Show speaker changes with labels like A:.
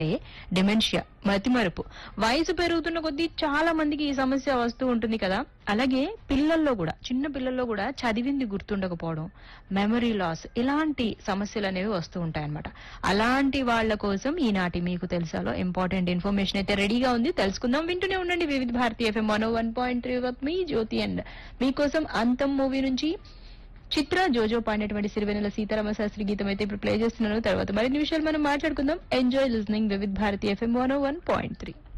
A: dementia మతిమరుపు వయసు పెరుగుతున్న కొద్దీ చాలా మందికి ఈ సమస్య వస్తూ ఉంటుంది కదా అలాగే పిల్లల్లో కూడా చిన్న పిల్లల్లో కూడా చదివింది గుర్తుండకపోవడం మెమరీ లాస్ ఇలాంటి సమస్యలు అనేవి వస్తూ ఉంటాయన్నమాట అలాంటి వాళ్ళ కోసం ఈనాటి మీకు తెలుసాలో ఇంపార్టెంట్ ఇన్ఫర్మేషన్ అయితే రెడీగా ఉంది తెలుసుకుందాం వింటూనే ఉండండి Vividh Bharati FM one one point three మీ జ్యోతి అండ్ మీకోసం అంతం మూవీ నుంచి చిత్ర జోజో పాడినటువంటి సిరివెనెల సీతారామ శాస్త్రి గీతం అయితే ఇప్పుడు ప్లే చేస్తున్నాను తర్వాత మరిన్ని విషయాలు మనం మాట్లాడుకుందాం enjoy listening Vividh Bharati FM one one point three